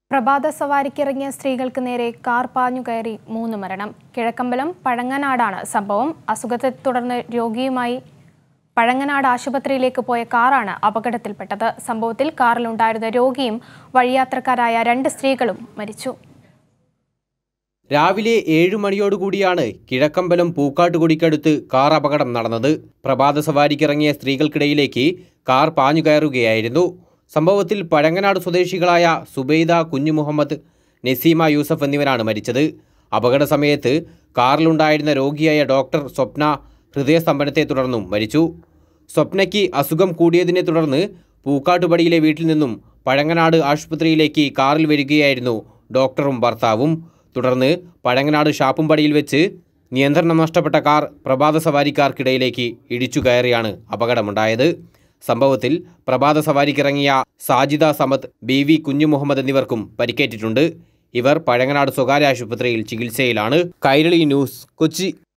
പ്രഭാത സവാരിക്കിറങ്ങിയ സ്ത്രീകൾക്ക് നേരെ കാർ പാഞ്ഞു കയറി മൂന്ന് മരണം കിഴക്കമ്പലം പഴങ്ങനാടാണ് സംഭവം അസുഖത്തെ തുടർന്ന് രോഗിയുമായി പഴങ്ങനാട് ആശുപത്രിയിലേക്ക് പോയ കാറാണ് അപകടത്തിൽപ്പെട്ടത് സംഭവത്തിൽ കാറിലുണ്ടായിരുന്ന രോഗിയും വഴിയാത്രക്കാരായ രണ്ട് സ്ത്രീകളും മരിച്ചു രാവിലെ ഏഴു മണിയോടുകൂടിയാണ് കിഴക്കമ്പലം പൂക്കാട്ടുകുടിക്കടുത്ത് കാർ അപകടം നടന്നത് പ്രഭാത സവാരിക്കിറങ്ങിയ സ്ത്രീകൾക്കിടയിലേക്ക് കാർ പാഞ്ഞു കയറുകയായിരുന്നു സംഭവത്തിൽ പഴങ്ങനാട് സ്വദേശികളായ സുബൈദ കുഞ്ഞു മുഹമ്മദ് നസീമ യൂസഫ് എന്നിവരാണ് മരിച്ചത് അപകട സമയത്ത് കാറിലുണ്ടായിരുന്ന രോഗിയായ ഡോക്ടർ സ്വപ്ന ഹൃദയസ്തംഭനത്തെ തുടർന്നും മരിച്ചു സ്വപ്നയ്ക്ക് അസുഖം കൂടിയതിനെ തുടർന്ന് പൂക്കാട്ടുപടിയിലെ വീട്ടിൽ നിന്നും പഴങ്ങനാട് ആശുപത്രിയിലേക്ക് കാറിൽ വരികയായിരുന്നു ഡോക്ടറും ഭർത്താവും തുടർന്ന് പഴങ്ങനാട് ഷാപ്പുംപടിയിൽ വെച്ച് നിയന്ത്രണം നഷ്ടപ്പെട്ട കാർ പ്രഭാത സവാരിക്കാർക്കിടയിലേക്ക് ഇടിച്ചു കയറിയാണ് അപകടമുണ്ടായത് സംഭവത്തിൽ പ്രഭാത സവാരിക്കിറങ്ങിയ സാജിദ സമദ് ബി വി കുഞ്ഞു മുഹമ്മദ് എന്നിവർക്കും പരിക്കേറ്റിട്ടുണ്ട് ഇവർ പഴങ്ങനാട് സ്വകാര്യ ആശുപത്രിയിൽ ചികിത്സയിലാണ് കൈരളി ന്യൂസ് കൊച്ചി